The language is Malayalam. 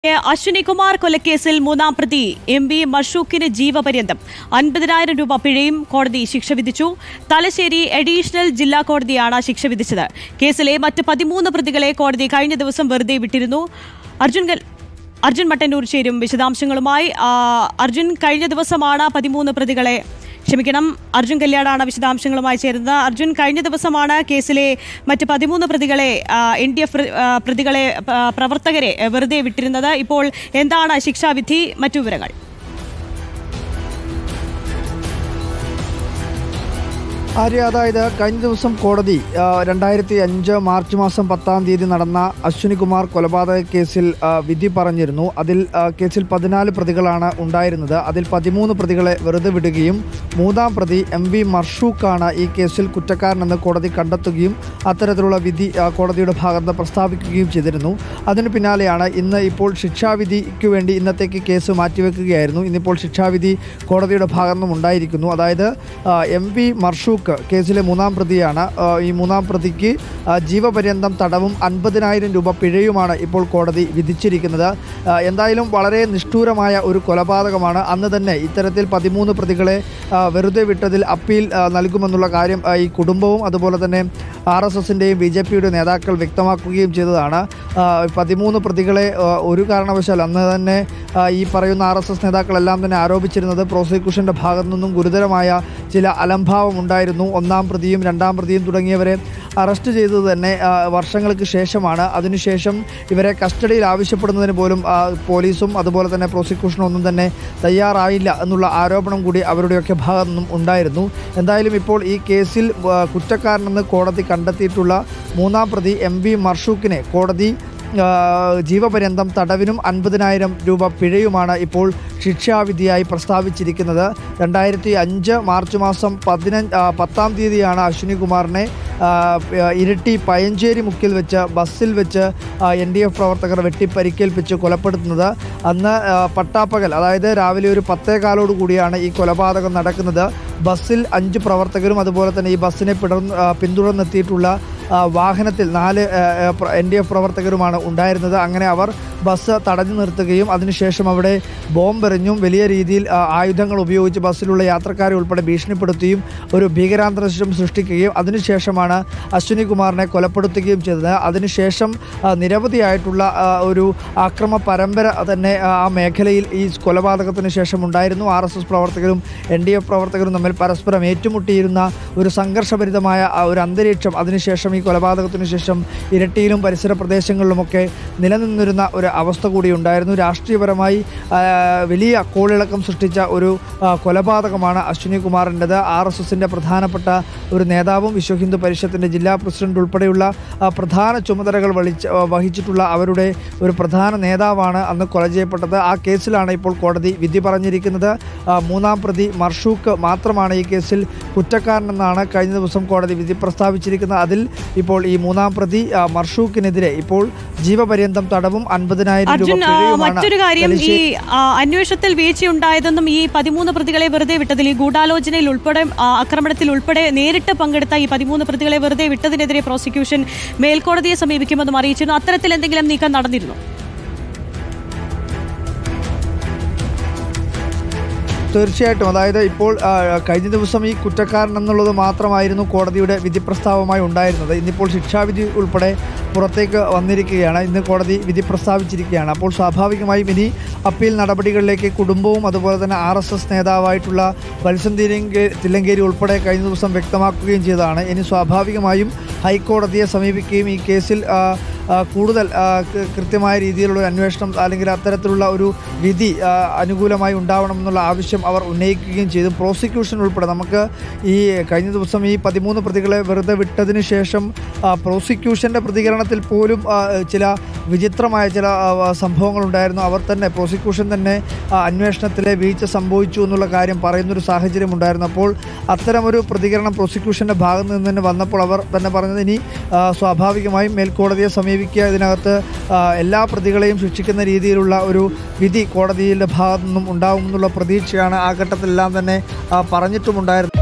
അശ്വിനി കുമാർ കൊലക്കേസിൽ മൂന്നാം പ്രതി എം ബി മഷൂക്കിന് ജീവപര്യന്തം അൻപതിനായിരം രൂപ പിഴയും കോടതി ശിക്ഷ വിധിച്ചു തലശ്ശേരി അഡീഷണൽ ജില്ലാ കോടതിയാണ് ശിക്ഷ വിധിച്ചത് കേസിലെ മറ്റ് പതിമൂന്ന് പ്രതികളെ കോടതി കഴിഞ്ഞ ദിവസം വെറുതെ വിട്ടിരുന്നു അർജുൻ ഗൽ- അർജുൻ മട്ടന്നൂർ ചേരും വിശദാംശങ്ങളുമായി ആ, അർജുൻ കഴിഞ്ഞ ദിവസമാണ് പതിമൂന്ന് പ്രതികളെ ക്ഷമിക്കണം അർജുൻ കല്യാടാണ് വിശദാംശങ്ങളുമായി ചേരുന്നത് അർജുൻ കഴിഞ്ഞ ദിവസമാണ് കേസിലെ മറ്റ് പതിമൂന്ന് പ്രതികളെ എൻ ഡി എഫ് പ്രതികളെ ആ, പ്രവർത്തകരെ ആ, വെറുതെ വിട്ടിരുന്നത് ഇപ്പോൾ എന്താണ് ശിക്ഷാവിധി മറ്റു വിവരങ്ങൾ ആര്യ അതായത് കഴിഞ്ഞ ദിവസം കോടതി ആ, രണ്ടായിരത്തി അഞ്ച് മാർച്ച് മാസം പത്താം തീയതി നടന്ന അശ്വിനികുമാർ കൊലപാതക കേസിൽ ആ, വിധി പറഞ്ഞിരുന്നു അതിൽ ആ, കേസിൽ പതിനാല് പ്രതികളാണ് ഉണ്ടായിരുന്നത് അതിൽ പതിമൂന്ന് പ്രതികളെ വെറുതെ വിടുകയും മൂന്നാം പ്രതി എം വി മർഷൂക്കാണ് ഈ കേസിൽ കുറ്റക്കാരനെന്ന് കോടതി കണ്ടെത്തുകയും അത്തരത്തിലുള്ള വിധി ആ, കോടതിയുടെ ഭാഗത്ത് പ്രസ്താവിക്കുകയും ചെയ്തിരുന്നു അതിന് പിന്നാലെയാണ് ഇന്ന് ഇപ്പോൾ ശിക്ഷാവിധിക്ക് വേണ്ടി ഇന്നത്തേക്ക് കേസ് മാറ്റിവെക്കുകയായിരുന്നു ഇന്നിപ്പോൾ ശിക്ഷാവിധി കോടതിയുടെ ഭാഗത്തുനിന്നും ഉണ്ടായിരിക്കുന്നു അതായത് ആ, എം വി മർഷൂക്ക് കേസിലെ മൂന്നാം പ്രതിയാണ് ആ, ഈ മൂന്നാം പ്രതിക്ക് ആ, ജീവപര്യന്തം തടവും അൻപതിനായിരം രൂപ പിഴയുമാണ് ഇപ്പോൾ കോടതി വിധിച്ചിരിക്കുന്നത് ആ, എന്തായാലും വളരെ നിഷ്ഠൂരമായ ഒരു കൊലപാതകമാണ് അന്ന് തന്നെ ഇത്തരത്തിൽ പതിമൂന്ന് പ്രതികളെ ആ, വെറുതെ വിട്ടതിൽ അപ്പീൽ ആ, നൽകുമെന്നുള്ള കാര്യം ആ, ഈ കുടുംബവും അതുപോലെ തന്നെ ആർ എസ് എസിൻ്റെയും ബി ജെ പിയുടെ നേതാക്കൾ വ്യക്തമാക്കുകയും ചെയ്തതാണ് ആ, പതിമൂന്ന് പ്രതികളെ ആ, ഒരു കാരണവശാൽ അന്ന് തന്നെ ആ, ഈ പറയുന്ന ആർ എസ് എസ് നേതാക്കളെല്ലാം തന്നെ ആരോപിച്ചിരുന്നത് പ്രോസിക്യൂഷൻ്റെ ഭാഗത്തു നിന്നും ഗുരുതരമായ ചില അലംഭാവം ഉണ്ടായിരുന്നു ഒന്നാം പ്രതിയും രണ്ടാം പ്രതിയും തുടങ്ങിയവരെ അറസ്റ്റ് ചെയ്തത് തന്നെ ആ, വർഷങ്ങൾക്ക് ശേഷമാണ് അതിനുശേഷം ഇവരെ കസ്റ്റഡിയിൽ ആവശ്യപ്പെടുന്നതിന് പോലും ആ, പോലീസും അതുപോലെ തന്നെ പ്രോസിക്യൂഷനും ഒന്നും തന്നെ തയ്യാറായില്ല എന്നുള്ള ആരോപണം കൂടി അവരുടെയൊക്കെ ഭാഗത്തു നിന്നും ഉണ്ടായിരുന്നു എന്തായാലും ഇപ്പോൾ ഈ കേസിൽ ആ, കുറ്റക്കാരനെന്ന് കോടതി കണ്ടെത്തിയിട്ടുള്ള മൂന്നാം പ്രതി എം വി മർഷൂക്കിനെ കോടതി ആ, ജീവപര്യന്തം തടവിനും അൻപതിനായിരം രൂപ പിഴയുമാണ് ഇപ്പോൾ ശിക്ഷാവിധിയായി പ്രസ്താവിച്ചിരിക്കുന്നത് രണ്ടായിരത്തി അഞ്ച് മാർച്ച് മാസം പതിനഞ്ച് ആ, പത്താം തീയതിയാണ് അശ്വിനി കുമാറിനെ ആ, ഇരിട്ടി പയഞ്ചേരി മുക്കിൽ വെച്ച് ബസ്സിൽ വെച്ച് എൻ ഡി എഫ് പ്രവർത്തകർ വെട്ടിപ്പരിക്കേൽപ്പിച്ച് കൊലപ്പെടുത്തുന്നത് അന്ന് ആ, പട്ടാപ്പകൽ അതായത് രാവിലെ ഒരു പത്തേകാലോട് കൂടിയാണ് ഈ കൊലപാതകം നടക്കുന്നത് ബസ്സിൽ അഞ്ച് പ്രവർത്തകരും അതുപോലെ തന്നെ ഈ ബസ്സിനെ പിടർന്ന് ആ, പിന്തുടർന്നെത്തിയിട്ടുള്ള ആ, വാഹനത്തിൽ നാല് എൻ ഡി എഫ് പ്രവർത്തകരുമാണ് ഉണ്ടായിരുന്നത് അങ്ങനെ അവർ ബസ് തടഞ്ഞു നിർത്തുകയും അതിനുശേഷം അവിടെ ബോംബെറിഞ്ഞും വലിയ രീതിയിൽ ആ, ആയുധങ്ങൾ ഉപയോഗിച്ച് ബസ്സിലുള്ള യാത്രക്കാരെ ഉൾപ്പെടെ ഭീഷണിപ്പെടുത്തുകയും ഒരു ഭീകരാന്തരീക്ഷം സൃഷ്ടിക്കുകയും അതിനുശേഷമാണ് അശ്വിനി കുമാറിനെ കൊലപ്പെടുത്തുകയും ചെയ്തത് അതിനുശേഷം ആ, നിരവധിയായിട്ടുള്ള ആ, ഒരു ആക്രമ പരമ്പര തന്നെ ആ ആ മേഖലയിൽ ഈ കൊലപാതകത്തിന് ശേഷം ഉണ്ടായിരുന്നു ആർ എസ് എസ് പ്രവർത്തകരും എൻ ഡി എഫ് പ്രവർത്തകരും തമ്മിൽ പരസ്പരം ഏറ്റുമുട്ടിയിരുന്ന ഒരു സംഘർഷഭരിതമായ ആ ഒരു അന്തരീക്ഷം അതിനുശേഷം ഈ കൊലപാതകത്തിന് ശേഷം ഇരട്ടിയിലും പരിസര പ്രദേശങ്ങളിലുമൊക്കെ നിലനിന്നിരുന്ന ഒരു അവസ്ഥ കൂടി ഉണ്ടായിരുന്നു രാഷ്ട്രീയപരമായി ആ, വലിയ കോളിളക്കം സൃഷ്ടിച്ച ഒരു ആ, കൊലപാതകമാണ് അശ്വിനി കുമാറിൻ്റെത് ആർ എസ് എസിൻ്റെ പ്രധാനപ്പെട്ട ഒരു നേതാവും വിശ്വ ഹിന്ദു പരിഷത്തിൻ്റെ ജില്ലാ പ്രസിഡന്റ് ഉൾപ്പെടെയുള്ള ആ, പ്രധാന ചുമതലകൾ വഹിച്ച വഹിച്ചിട്ടുള്ള അവരുടെ ഒരു പ്രധാന നേതാവാണ് അന്ന് കൊല ചെയ്യപ്പെട്ടത് ആ കേസിലാണ് ഇപ്പോൾ കോടതി വിധി പറഞ്ഞിരിക്കുന്നത് ആ, മൂന്നാം പ്രതി മർഷൂക്ക് മാത്രമാണ് ഈ കേസിൽ കുറ്റക്കാരനെന്നാണ് കഴിഞ്ഞ ദിവസം കോടതി വിധി പ്രസ്താവിച്ചിരിക്കുന്നത് അതിൽ ഇപ്പോൾ ഈ മൂന്നാം പ്രതി ആ, മർഷൂക്കിനെതിരെ ഇപ്പോൾ ജീവപര്യന്തം തടവും അൻപതിനായിരം രൂപ അർജുൻ ആ, പിഴയുമാണ് മറ്റൊരു കാര്യം ഈ തലശ്ശേരി- ആ, അന്വേഷണത്തിൽ വീഴ്ചയുണ്ടായതെന്നും ഈ പതിമൂന്ന് പ്രതികളെ വെറുതെ വിട്ടതിൽ ഈ ഗൂഢാലോചനയിൽ ഉൾപ്പെടെ ആ, ആക്രമണത്തിൽ ഉൾപ്പെടെ നേരിട്ട് പങ്കെടുത്ത ഈ പതിമൂന്ന് പ്രതികളെ വെറുതെ വിട്ടതിനെതിരെ പ്രോസിക്യൂഷൻ മേൽക്കോടതിയെ സമീപിക്കുമെന്നും അറിയിച്ചിരുന്നു അത്തരത്തിൽ എന്തെങ്കിലും നീക്കം നടന്നിരുന്നു തീർച്ചയായിട്ടും അതായത് ഇപ്പോൾ ആ, കഴിഞ്ഞ ദിവസം ഈ കുറ്റക്കാരൻ എന്നുള്ളത് മാത്രമായിരുന്നു കോടതിയുടെ വിധി പ്രസ്താവമായി ഉണ്ടായിരുന്നത് ഇന്നിപ്പോൾ ശിക്ഷാവിധി ഉൾപ്പെടെ പുറത്തേക്ക് വന്നിരിക്കുകയാണ് ഇന്ന് കോടതി വിധി പ്രസ്താവിച്ചിരിക്കുകയാണ് അപ്പോൾ സ്വാഭാവികമായും ഇനി അപ്പീൽ നടപടികളിലേക്ക് കുടുംബവും അതുപോലെ തന്നെ ആർ എസ് എസ് നേതാവായിട്ടുള്ള വത്സൻ തിരങ്കേ തില്ലങ്കേരി ഉൾപ്പെടെ കഴിഞ്ഞ ദിവസം വ്യക്തമാക്കുകയും ചെയ്തതാണ് ഇനി സ്വാഭാവികമായും ഹൈക്കോടതിയെ സമീപിക്കുകയും ഈ കേസിൽ ആ, ആ, കൂടുതൽ ആ, കൃ- കൃത്യമായ രീതിയിലുള്ള ഒരു അന്വേഷണം അല്ലെങ്കിൽ അത്തരത്തിലുള്ള ഒരു വിധി ആ, അനുകൂലമായി ഉണ്ടാവണം എന്നുള്ള ആവശ്യം അവർ ഉന്നയിക്കുകയും ചെയ്തു പ്രോസിക്യൂഷൻ ഉൾപ്പെടെ നമുക്ക് ഈ കഴിഞ്ഞ ദിവസം ഈ പതിമൂന്ന് പ്രതികളെ വെറുതെ വിട്ടതിന് ശേഷം ആ, പ്രോസിക്യൂഷൻ്റെ പ്രതികരണത്തിൽ പോലും ആ, ചില വിചിത്രമായ ചില ആ, സംഭവങ്ങളുണ്ടായിരുന്നു അവർ തന്നെ പ്രോസിക്യൂഷൻ തന്നെ ആ, അന്വേഷണത്തിലെ വീഴ്ച സംഭവിച്ചു എന്നുള്ള കാര്യം പറയുന്നൊരു സാഹചര്യം ഉണ്ടായിരുന്നു അപ്പോൾ അത്തരമൊരു പ്രതികരണം പ്രോസിക്യൂഷൻ്റെ ഭാഗത്ത് നിന്ന് തന്നെ വന്നപ്പോൾ അവർ തന്നെ പറഞ്ഞത് ഇനി ആ, സ്വാഭാവികമായും മേൽക്കോടതിയെ സമീപിക്കുക ഇതിനകത്ത് ആ, എല്ലാ പ്രതികളെയും ശിക്ഷിക്കുന്ന രീതിയിലുള്ള ഒരു വിധി കോടതിയുടെ ഭാഗത്തു നിന്നും ഉണ്ടാകുമെന്നുള്ള പ്രതീക്ഷയാണ് ആ ഘട്ടത്തിലെല്ലാം തന്നെ ആ, പറഞ്ഞിട്ടുമുണ്ടായിരുന്നത്